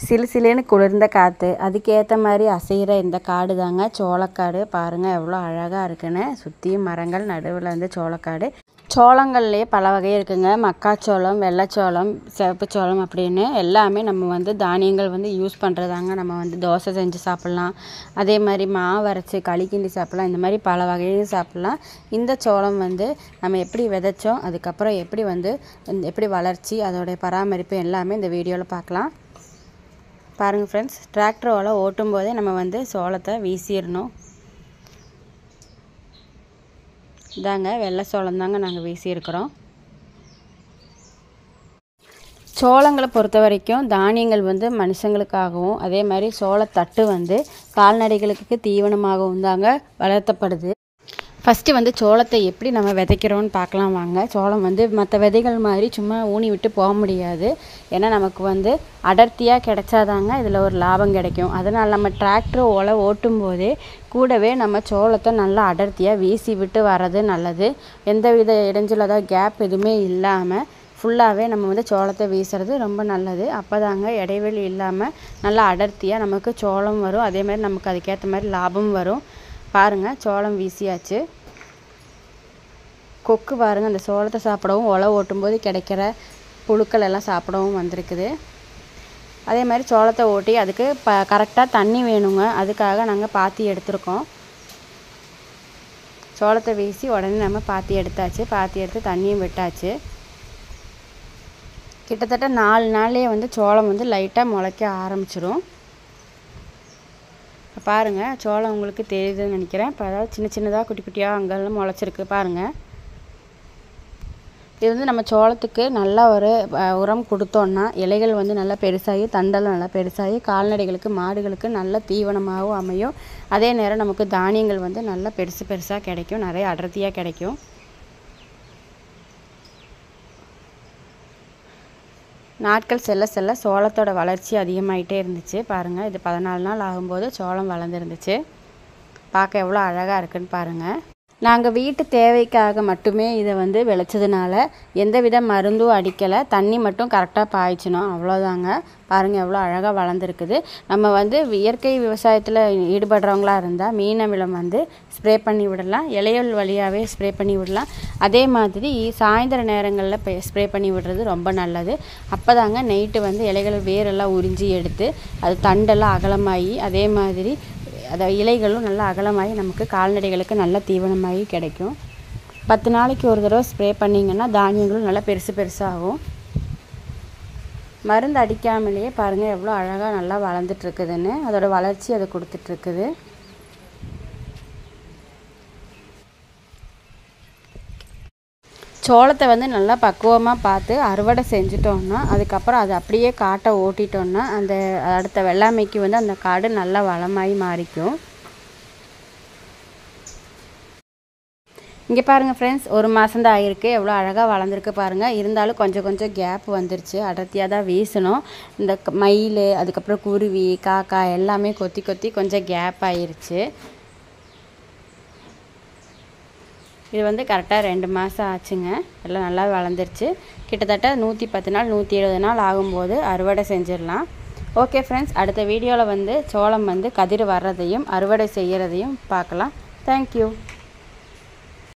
சிலு சிலுன்னு குளிர்ந்த காற்று அதுக்கேற்ற மாதிரி அசைகிற இந்த காடு தாங்க சோளக்காடு பாருங்கள் எவ்வளோ அழகாக இருக்குன்னு சுற்றியும் மரங்கள் நடுவில் வந்து சோளக்காடு சோளங்கள்லேயே பல வகை இருக்குங்க மக்காச்சோளம் வெள்ளைச்சோளம் சிவப்பு சோளம் அப்படின்னு எல்லாமே நம்ம வந்து தானியங்கள் வந்து யூஸ் பண்ணுறதாங்க நம்ம வந்து தோசை செஞ்சு சாப்பிட்லாம் அதே மாதிரி மாவு அரைச்சி களி கிண்டி சாப்பிட்லாம் இந்த மாதிரி பல வகையும் சாப்பிட்லாம் இந்த சோளம் வந்து நம்ம எப்படி விதைச்சோம் அதுக்கப்புறம் எப்படி வந்து இந்த- எப்படி வளர்ச்சி அதோடைய பராமரிப்பு எல்லாமே இந்த வீடியோவில் பார்க்கலாம் பாருங்கள் ஃப்ரெண்ட்ஸ் டிராக்டரோட ஓட்டும் போதே நம்ம வந்து சோளத்தை வீசிடணும் இதாங்க வெள்ளை சோளம் தாங்க நாங்கள் வீசியிருக்கிறோம் சோளங்களை பொறுத்த வரைக்கும் தானியங்கள் வந்து மனுஷங்களுக்காகவும் அதே மாதிரி சோளத்தட்டு வந்து கால்நடைகளுக்கு தீவனமாகவும் தாங்க வளர்த்தப்படுது ஃபஸ்ட்டு வந்து சோளத்தை எப்படி நம்ம விதைக்கிறோம்னு பார்க்கலாம் வாங்க சோளம் வந்து மற்ற விதைகள் மாதிரி சும்மா ஊனி விட்டு போக முடியாது ஏன்னா நமக்கு வந்து அடர்த்தியாக கிடைச்சாதாங்க இதில் ஒரு லாபம் கிடைக்கும் அதனால் நம்ம டிராக்டர் ஓலை ஓட்டும் போதே கூடவே நம்ம சோளத்தை நல்லா அடர்த்தியாக வீசி விட்டு வர்றது நல்லது எந்தவித இடைஞ்சல் அதாவது கேப் எதுவுமே இல்லாமல் ஃபுல்லாகவே நம்ம வந்து சோளத்தை வீசுறது ரொம்ப நல்லது அப்போ தாங்க இடைவெளி இல்லாமல் நல்லா அடர்த்தியாக நமக்கு சோளம் வரும் அதே மாதிரி நமக்கு அதுக்கேற்ற மாதிரி லாபம் வரும் பாருங்கள் சோளம் வீசியாச்சு கொக்கு பாருங்கள் அந்த சோளத்தை சாப்பிடவும் ஒலை ஓட்டும்போது கிடைக்கிற புழுக்கள் எல்லாம் சாப்பிடவும் வந்திருக்குது அதே மாதிரி சோளத்தை ஓட்டி அதுக்கு ப கரெக்டாக தண்ணி வேணுங்க அதுக்காக நாங்கள் பாத்தி எடுத்திருக்கோம் சோளத்தை வீசி உடனே நம்ம பாத்தி எடுத்தாச்சு பாத்தி எடுத்து தண்ணியும் விட்டாச்சு கிட்டத்தட்ட நாலு நாள்லேயே வந்து சோளம் வந்து லைட்டாக முளைக்க ஆரம்பிச்சிரும் இப்போ பாருங்கள் சோளம் உங்களுக்கு தெரியுதுன்னு நினைக்கிறேன் இப்போ அதாவது சின்ன சின்னதாக குட்டி குட்டியாக அங்கெல்லாம் முளைச்சிருக்கு பாருங்கள் இது வந்து நம்ம சோளத்துக்கு நல்லா ஒரு அஹ், உரம் கொடுத்தோன்னா இலைகள் வந்து நல்லா பெருசாகி தண்டெல்லாம் நல்லா பெருசாகி கால்நடைகளுக்கு மாடுகளுக்கு நல்ல தீவனமாகவும் அமையும் அதே நேரம் நமக்கு தானியங்கள் வந்து நல்லா பெருசு பெருசாக கிடைக்கும் நிறைய அடர்த்தியாக கிடைக்கும் நாட்கள் செல்ல செல்ல சோளத்தோட வளர்ச்சி அதிகமாயிட்டே இருந்துச்சு பாருங்கள் இது பதினாலு நாள் ஆகும்போது சோளம் வளர்ந்துருந்துச்சு பார்க்க எவ்வளோ அழகாக இருக்குன்னு பாருங்கள் நாங்கள் வீட்டு தேவைக்காக மட்டுமே இதை வந்து விளைச்சதுனால எந்தவித மருந்தும் அடிக்கலை தண்ணி மட்டும் கரெக்டாக பாய்ச்சணும் அவ்வளோதாங்க பாருங்கள் எவ்வளோ அழகாக வளர்ந்துருக்குது நம்ம வந்து இயற்கை விவசாயத்தில் ஈடுபடுறவங்களா இருந்தால் மீன் அமிலம் வந்து ஸ்ப்ரே பண்ணி விடலாம் இலையல் வழியாகவே ஸ்ப்ரே பண்ணி விடலாம் அதே மாதிரி சாயந்தர நேரங்களில் ஸ்ப்ரே பண்ணி விடுறது ரொம்ப நல்லது அப்போ தாங்க நைட்டு வந்து இலைகள் வேரெல்லாம் உறிஞ்சி எடுத்து அது தண்டெல்லாம் அகலமாகி அதே மாதிரி அதை இலைகளும் நல்லா அகலமாகி நமக்கு கால்நடைகளுக்கு நல்ல தீவனமாகி கிடைக்கும் பத்து நாளைக்கு ஒரு தடவை ஸ்ப்ரே பண்ணிங்கன்னா தானியங்களும் நல்லா பெருசு பெருசாகும் மருந்து அடிக்காமலேயே பாருங்கள் எவ்வளோ அழகாக நல்லா வளர்ந்துட்டுருக்குதுன்னு அதோட வளர்ச்சி அது கொடுத்துட்ருக்குது சோளத்தை வந்து நல்லா பக்குவமாக பார்த்து அறுவடை செஞ்சுட்டோம்னா அதுக்கப்புறம் அது அப்படியே காட்டை ஓட்டிட்டோம்னா அந்த அடுத்த வெள்ளாமைக்கு வந்து அந்த காடு நல்லா வளமாகி மாறிக்கும் இங்கே பாருங்கள் ஃப்ரெண்ட்ஸ் ஒரு மாதம் தான் ஆகிருக்கு எவ்வளோ அழகாக வளர்ந்துருக்கு பாருங்கள் இருந்தாலும் கொஞ்சம் கொஞ்சம் கேப் வந்துருச்சு அடர்த்தியாக தான் வீசணும் இந்த க- மயில் அதுக்கப்புறம் குருவி காக்கா எல்லாமே கொத்தி கொத்தி கொஞ்சம் கேப் ஆயிருச்சு இது வந்து கரெக்டாக ரெண்டு மாதம் ஆச்சுங்க எல்லாம் நல்லா வளர்ந்துருச்சு கிட்டத்தட்ட நூற்றி பத்து நாள் நூற்றி எழுபது நாள் ஆகும்போது அறுவடை செஞ்சிடலாம் ஓகே ஃப்ரெண்ட்ஸ் அடுத்த வீடியோவில் வந்து சோளம் வந்து கதிர் வர்றதையும் அறுவடை செய்கிறதையும் பார்க்கலாம் தேங்க்யூ